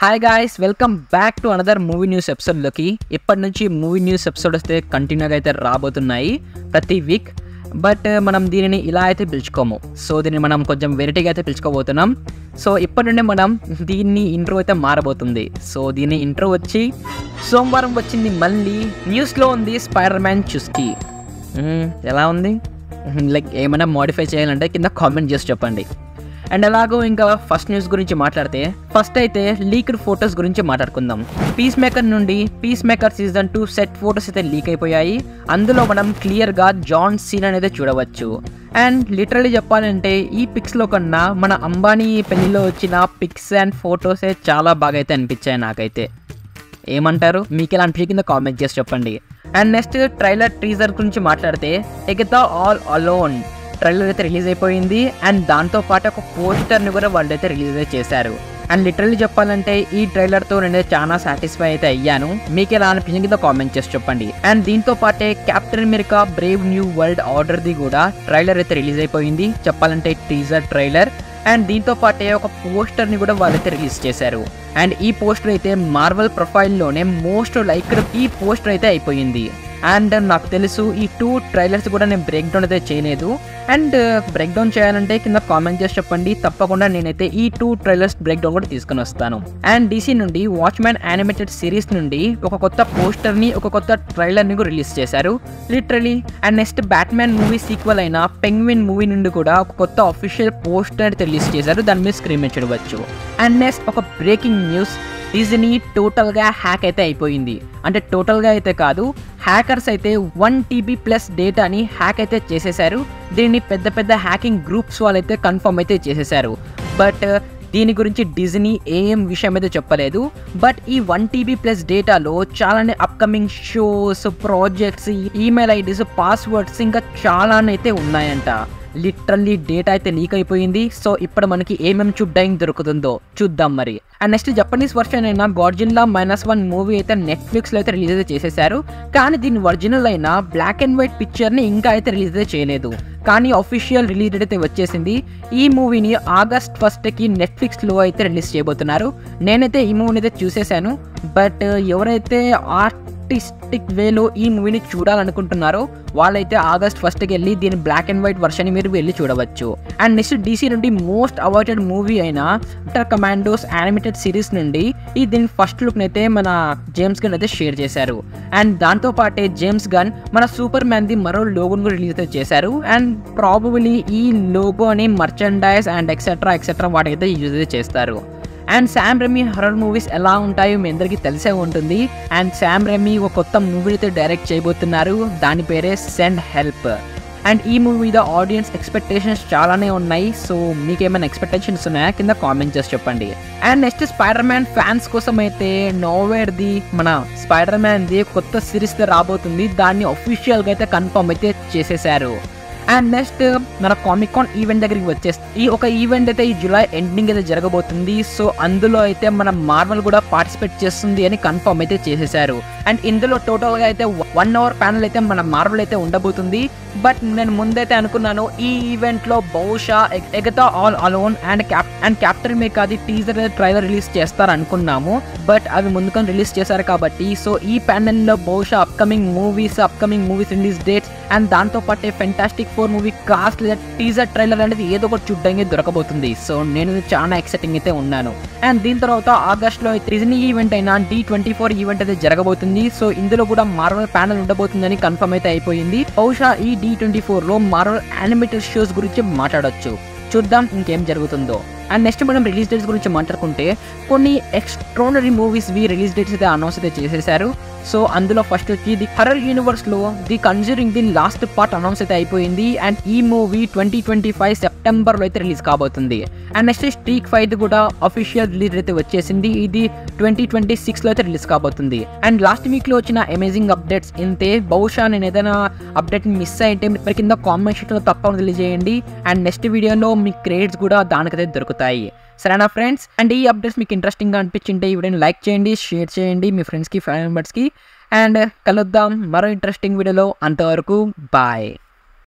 hi guys welcome back to another movie news ఎపిసోడ్లోకి ఇప్పటి నుంచి మూవీ న్యూస్ ఎపిసోడ్ వస్తే కంటిన్యూగా అయితే రాబోతున్నాయి ప్రతి వీక్ బట్ మనం దీనిని ఇలా అయితే పిలుచుకోము సో దీన్ని మనం కొంచెం వెరైటీగా అయితే పిలుచుకోబోతున్నాం సో ఇప్పటి నుండి మనం దీన్ని ఇంట్రో అయితే మారబోతుంది సో దీని ఇంట్రో వచ్చి సోమవారం వచ్చింది మళ్ళీ న్యూస్లో ఉంది స్పైడర్ మ్యాన్ చుస్కి మ్మ్, ఎలా ఉంది లైక్ ఏమైనా మోడిఫై చేయాలంటే కింద కామెంట్ చేసి చెప్పండి అండ్ అలాగో ఇంకా ఫస్ట్ న్యూస్ గురించి మాట్లాడితే ఫస్ట్ అయితే లీక్డ్ ఫొటోస్ గురించి మాట్లాడుకుందాం పీస్ మేకర్ నుండి Peacemaker season two set photos అయితే లీక్ అయిపోయాయి అందులో మనం క్లియర్గా జాన్ సీన్ అనేది చూడవచ్చు అండ్ లిటరలీ చెప్పాలంటే ఈ పిక్స్లో కన్నా మన అంబానీ పెళ్లిలో వచ్చిన పిక్స్ అండ్ ఫొటోసే చాలా బాగా అయితే అనిపించాయి నాకైతే ఏమంటారు మీకు ఎలా అనిపించిందో కామెంట్ చేసి చెప్పండి అండ్ నెక్స్ట్ ట్రైలర్ టీజర్ గురించి మాట్లాడితే ఎగతా ఆల్ అలోన్ ట్రైలర్ అయితే రిలీజ్ అయిపోయింది అండ్ దాంతో పాటు ఒక పోస్టర్ని కూడా వాళ్ళు అయితే రిలీజ్ అయితే చేశారు అండ్ లిటరల్లీ చెప్పాలంటే ఈ ట్రైలర్తో నేను చాలా సాటిస్ఫై అయితే అయ్యాను మీకు ఎలా అనిపించింది కింద కామెంట్ చేసి చెప్పండి అండ్ దీంతో పాటే Captain America brave new world ఆర్డర్ది కూడా ట్రైలర్ అయితే రిలీజ్ అయిపోయింది చెప్పాలంటే టీజర్ ట్రైలర్ అండ్ దీంతో పాటే ఒక పోస్టర్ని కూడా వాళ్ళైతే రిలీజ్ చేశారు అండ్ ఈ పోస్టర్ అయితే మార్వల్ ప్రొఫైల్లోనే మోస్ట్ లైక్డ్ ఈ పోస్టర్ అయితే అయిపోయింది అండ్ నాకు తెలుసు ఈ టూ ట్రైలర్స్ కూడా నేను బ్రేక్ డౌన్ అయితే చేయలేదు అండ్ బ్రేక్ డౌన్ చేయాలంటే కింద కామెంట్ చేసి చెప్పండి తప్పకుండా నేనైతే ఈ టూ ట్రైలర్స్ బ్రేక్ డౌన్ కూడా తీసుకొని వస్తాను అండ్ డీసీ నుండి వాచ్మ్యాన్ యానిమేటెడ్ సిరీస్ నుండి ఒక కొత్త పోస్టర్ని ఒక కొత్త ట్రైలర్ని కూడా రిలీజ్ చేశారు literally and next Batman movie sequel అయిన పెంగ్విన్ మూవీ నుండి కూడా ఒక కొత్త అఫీషియల్ పోస్టర్ రిలీజ్ చేశారు దాని మీద స్క్రీన్ మీద చూడవచ్చు అండ్ నెక్స్ట్ ఒక బ్రేకింగ్ న్యూస్ డిజ్నీ టోటల్గా హ్యాక్ అయితే అయిపోయింది అంటే టోటల్గా అయితే కాదు హ్యాకర్స్ అయితే వన్ టీబీ ప్లస్ డేటాని హ్యాక్ అయితే చేసేశారు దీన్ని పెద్ద పెద్ద హ్యాకింగ్ గ్రూప్స్ వాళ్ళైతే కన్ఫర్మ్ అయితే చేసేశారు బట్ దీని గురించి డిజ్నీ ఏం విషయం అయితే చెప్పలేదు బట్ ఈ వన్ టీబీ ప్లస్ డేటాలో చాలానే upcoming shows projects email IDs passwords ఇంకా చాలానే అయితే ఉన్నాయంట లిటరల్లీ డేటా అయితే లీక్ అయిపోయింది సో ఇప్పుడు మనకి ఏమేమి చూడ్డానికి దొరుకుతుందో చూద్దాం మరి అండ్ నెక్స్ట్ జపనీస్ వర్షన్ అయిన గాడ్జిల్లా మైనస్ వన్ మూవీ అయితే నెట్ఫ్లిక్స్లో అయితే రిలీజ్ అయితే చేసేసారు కానీ దీని ఒరిజినల్ అయిన బ్లాక్ అండ్ వైట్ పిక్చర్ని ఇంకా అయితే రిలీజ్ అయితే చేయలేదు కానీ అఫీషియల్ రిలీజ్ డేట్ అయితే వచ్చేసింది ఈ మూవీని ఆగస్ట్ ఫస్ట్కి నెట్ఫ్లిక్స్లో అయితే రిలీజ్ చేయబోతున్నారు నేనైతే ఈ మూవీని అయితే చూసేశాను బట్ ఎవరైతే ఆర్టిస్టిక్ వేలో ఈ మూవీని చూడాలనుకుంటున్నారో వాళ్ళైతే ఆగస్ట్ ఫస్ట్కి వెళ్ళి దీని బ్లాక్ అండ్ వైట్ వర్షన్ మీరు వెళ్ళి చూడవచ్చు అండ్ నెక్స్ట్ డీసీ నుండి మోస్ట్ అవాయిడెడ్ మూవీ అయిన ఇంటర్ కమాండోస్ యానిమేటెడ్ సిరీస్ నుండి ఈ దీని ఫస్ట్ లుక్ అయితే మన జేమ్స్ గన్ అయితే షేర్ చేశారు అండ్ దాంతో పాటే జేమ్స్ గన్ మన సూపర్ మ్యాన్ ది మరో లోగోని కూడా రిలీజ్ అయితే చేశారు అండ్ ప్రాబబులీ ఈ లోగోని మర్చండైజ్ అండ్ ఎక్సెట్రా ఎక్సెట్రా వాటికైతే యూజ్ అయితే చేస్తారు and Sam Raimi horror movies ఎలా ఉంటాయో మీ అందరికీ తెలిసే ఉంటుంది అండ్ శామ్ రెమీ ఒక కొత్త మూవీ అయితే డైరెక్ట్ చేయబోతున్నారు దాని పేరే సెండ్ హెల్ప్ అండ్ ఈ మూవీ మీద ఆడియన్స్ ఎక్స్పెక్టేషన్స్ చాలానే ఉన్నాయి సో మీకు ఏమైనా ఎక్స్పెక్టేషన్స్ ఉన్నాయా కింద కామెంట్ చేసి చెప్పండి and next Spider Man fans కోసం అయితే నోవేర్ది మన స్పైడర్ మ్యాన్ది కొత్త సిరీస్ రాబోతుంది దాన్ని అఫీషియల్గా అయితే కన్ఫర్మ్ అయితే చేసేసారు అండ్ నెక్స్ట్ మన కామిక్ కాన్ ఈవెంట్ దగ్గరికి వచ్చేస్తే ఈ ఒక ఈవెంట్ అయితే ఈ జూలై ఎండింగ్ అయితే జరగబోతుంది సో అందులో అయితే మన మార్వల్ కూడా పార్టిసిపేట్ చేస్తుంది అని కన్ఫర్మ్ అయితే చేసేసారు అండ్ ఇందులో టోటల్గా అయితే వన్ అవర్ ప్యానల్ అయితే మన మార్వల్ అయితే ఉండబోతుంది బట్ నేను ముందైతే అనుకున్నాను ఈ ఈవెంట్లో బహుశా ఎగ్- Agatha all along and cap and captain మేక్ అది టీజర్ ట్రైలర్ రిలీజ్ చేస్తారు అనుకున్నాము బట్ అవి ముందుకొని రిలీజ్ చేశారు కాబట్టి సో ఈ ప్యానెల్లో బహుశా upcoming movies upcoming movies release dates and దాంతో పాటే ఫెంటాస్టిక్ ఫోర్ మూవీ కాస్ట్ లేదా టీజర్ ట్రైలర్ అనేది ఏదో ఒకటి చూడడానికి దొరకబోతుంది సో నేను చాలా ఎక్సైటింగ్ అయితే ఉన్నాను అండ్ దీని తర్వాత ఆగస్ట్లో డిజ్నీ ఈవెంట్ అయిన డి ట్వంటీ ఫోర్ ఈవెంట్ అయితే జరగబోతుంది సో ఇందులో కూడా మార్వల్ ప్యానల్ ఉండబోతుందని కన్ఫర్మ్ అయితే అయిపోయింది బహుశా ఈ డి ట్వంటీ ఫోర్లో మార్వల్ యానిమేటెడ్ షోస్ గురించి మాట్లాడొచ్చు చూద్దాం ఇంకేం జరుగుతుందో అండ్ నెక్స్ట్ మనం రిలీజ్ డేట్స్ గురించి మాట్లాడుకుంటే కొన్ని ఎక్స్ట్రానరీ మూవీస్ వి రిలీజ్ డేట్స్ అయితే అనౌన్స్ అయితే చేసేసారు సో అందులో ఫస్ట్ వచ్చి ది హర్రర్ యూనివర్స్ లో the conjuring the last part announce అయితే అయిపోయింది అండ్ ఈ movie twenty twenty five September లో అయితే రిలీజ్ కాబోతుంది అండ్ నెక్స్ట్ స్ట్రీక్ ఫైవ్ కూడా అఫీషియల్ రిలీజ్ అయితే వచ్చేసింది ఇది ట్వంటీ ట్వంటీ సిక్స్ లో అయితే రిలీజ్ కాబోతుంది అండ్ లాస్ట్ వీక్ లో వచ్చిన అమేజింగ్ అప్డేట్స్ ఇంతే బహుశా నేను ఏదైనా అప్డేట్ మిస్ అయితే మరి కింద కామెంట్ సెక్షన్ లో తప్పకుండా తెలియజేయండి అండ్ నెక్స్ట్ వీడియోలో మీ క్రేడ్స్ కూడా దానికైతే దొరుకుతాయి సరేనా ఫ్రెండ్స్ అండ్ ఈ అప్డేట్స్ మీకు ఇంట్రెస్టింగ్గా అనిపించింటే ఈ వీడియోని లైక్ చేయండి షేర్ చేయండి మీ ఫ్రెండ్స్కి ఫ్యామిలీ మెంబర్స్కి అండ్ కలుద్దాం మరో ఇంట్రెస్టింగ్ వీడియోలో అంతవరకు బాయ్